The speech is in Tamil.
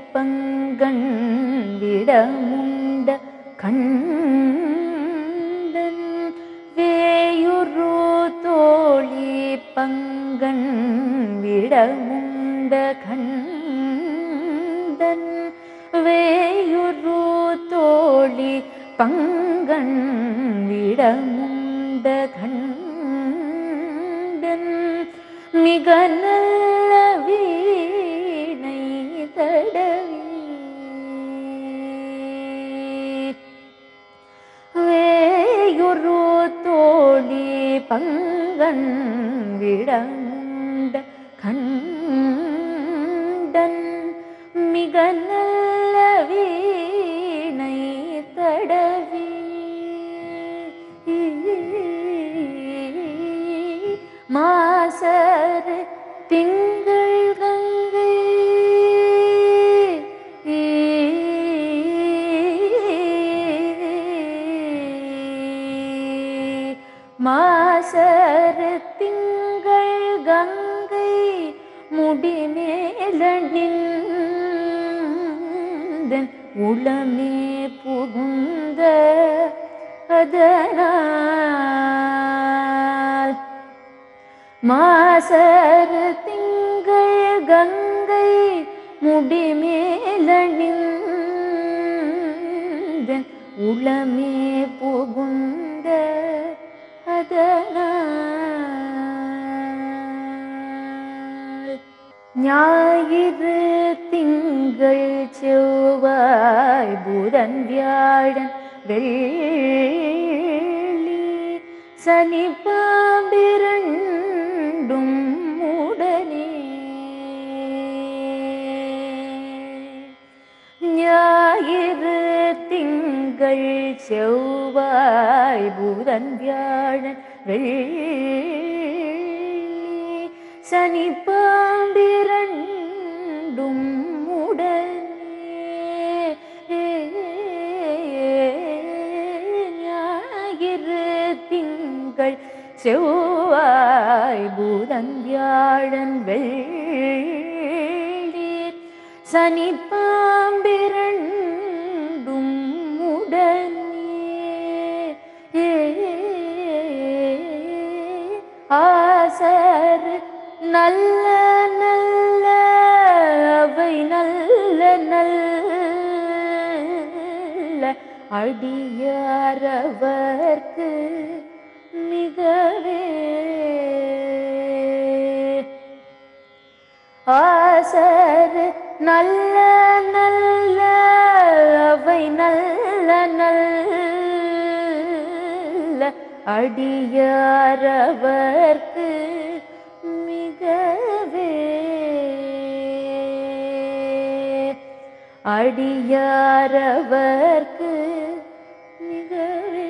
பங்கண் விடமுண்ட கண்டன் வேயுரு தோழி பங்கண் விடமுண்ட கண்டன் வேயுரு தோழி பங்கண் விடமுண்ட கண்டன் மிக நல்ல வீணை தடவி வேயுரு தோழி பங்கன் விடமுண்ட கண்டன் மிக நல்ல வீணை தடவி மாசர் திங்கள் கங்கை மாசர் திங்கள் கங்கை முடிமேலணிந்தன் உளமே புகுந்த அதனால் மாசர் திங்கள் கங்கை முடிமேலணிந்தன் உளமே புகுந்த அதனால் ஞாயிறு திங்கள் செவ்வாய் புதன் வியாழன் வெள்ளி சனி பாம்பிரண்டும் உடனே ஞாயிறு திங்கள் செவ்வாய் புதன் வியாழன் வெள்ளி சனி பாம்பிரண்டும் உடனே ஞாயிறு திங்கள் செவ்வாய் புதன் வியாழன் வெள்ளி சனி பாம்பிரண்டும் உடனே ஆசர் நல்ல நல்ல அவை நல்ல நல்ல அடியாரவர்க்கு மிகவே ஆசர் நல்ல நல்ல அவை நல்ல நல்ல அடியாரவர்க்கு மிகவே அடியாரவர்க்கு மிகவே